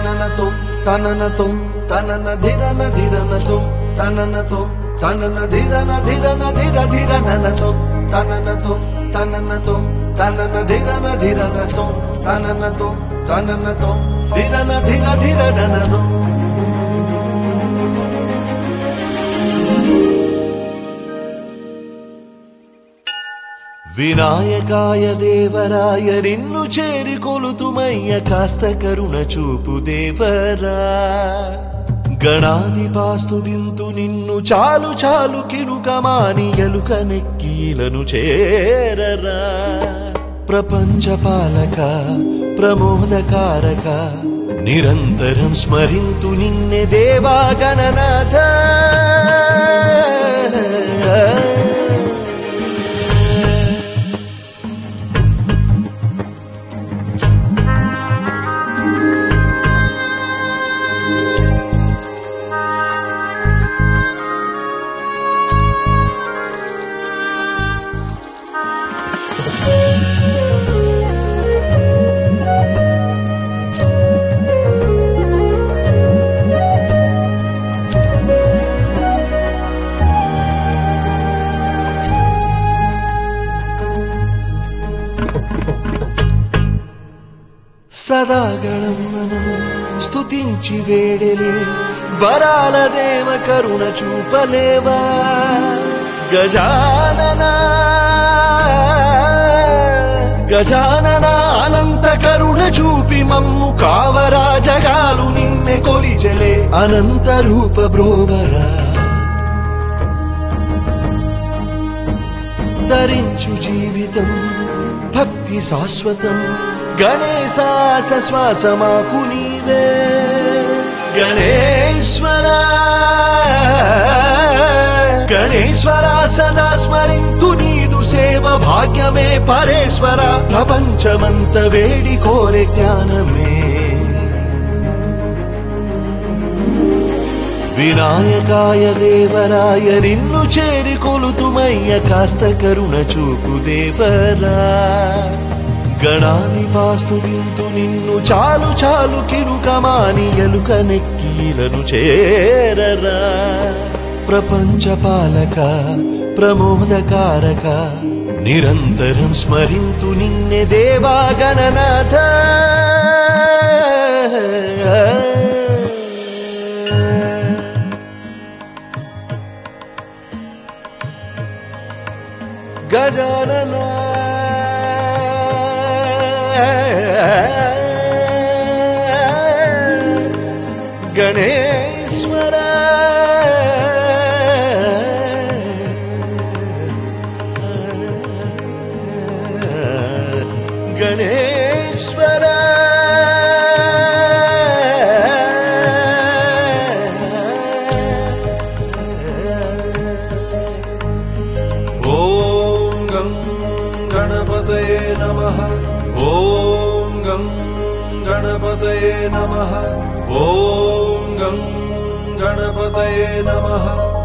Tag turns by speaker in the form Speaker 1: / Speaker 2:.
Speaker 1: తననతో తననతో తనన ధిరన ధిరనతో తననతో తనన ధిరన ధిరన ధిర ధిరననతో తననతో తననతో తనన ధిరన ధిరనతో తననతో తననతో ధిరన ధిర ధిరననతో వినాయకాయ దేవరాయ నిన్ను చేరి కొలుతుమయ్య కాస్త కరుణ చూపు దేవరా గణాధిపాస్తు దింతు నిన్ను చాలు చాలు కినుకమాని ఎలుక నెక్కీలను చేరరా ప్రపంచ పాలక ప్రమోదకారక నిరంతరం స్మరింతు నిన్నె దేవా గణనాథ సదాగళం మనం స్తుతించి వేడలే వరాల దేవ కరుణ చూపలేవా గజానన గజానన అనంత కరుణ చూపి మమ్ము కావరా జగాలు నిన్నె కొలిచలే అనంత రూప బ్రోవరా ధరించు జీవితం భక్తి శాశ్వతం గణేశాస శ్వాసమాకు నీవే గణేశ్వర గణేశ్వర సదా స్మరింతు నీదు సేవ భాగ్యమే పరేశ్వర ప్రపంచమంత వేడి కోరే జ్ఞానమే వినాయకాయ దేవరాయ నిన్ను చేరి కొలుతుమయ్య కాస్త కరుణ చూపు దేవరా గణాధిపాస్తు దింతు నిన్ను చాలు చాలు కినుకమాని ఎలుక నెక్కీలను చేరరా ప్రపంచ పాలక ప్రమోదకారక నిరంతరం స్మరింతు నిన్నె దేవా గణనాథ గజానన గణేశ్వర గణేశ్వర
Speaker 2: ॐ गं गणपतये नमः ॐ गं गणपतये नमः ॐ गं गणपतये नमः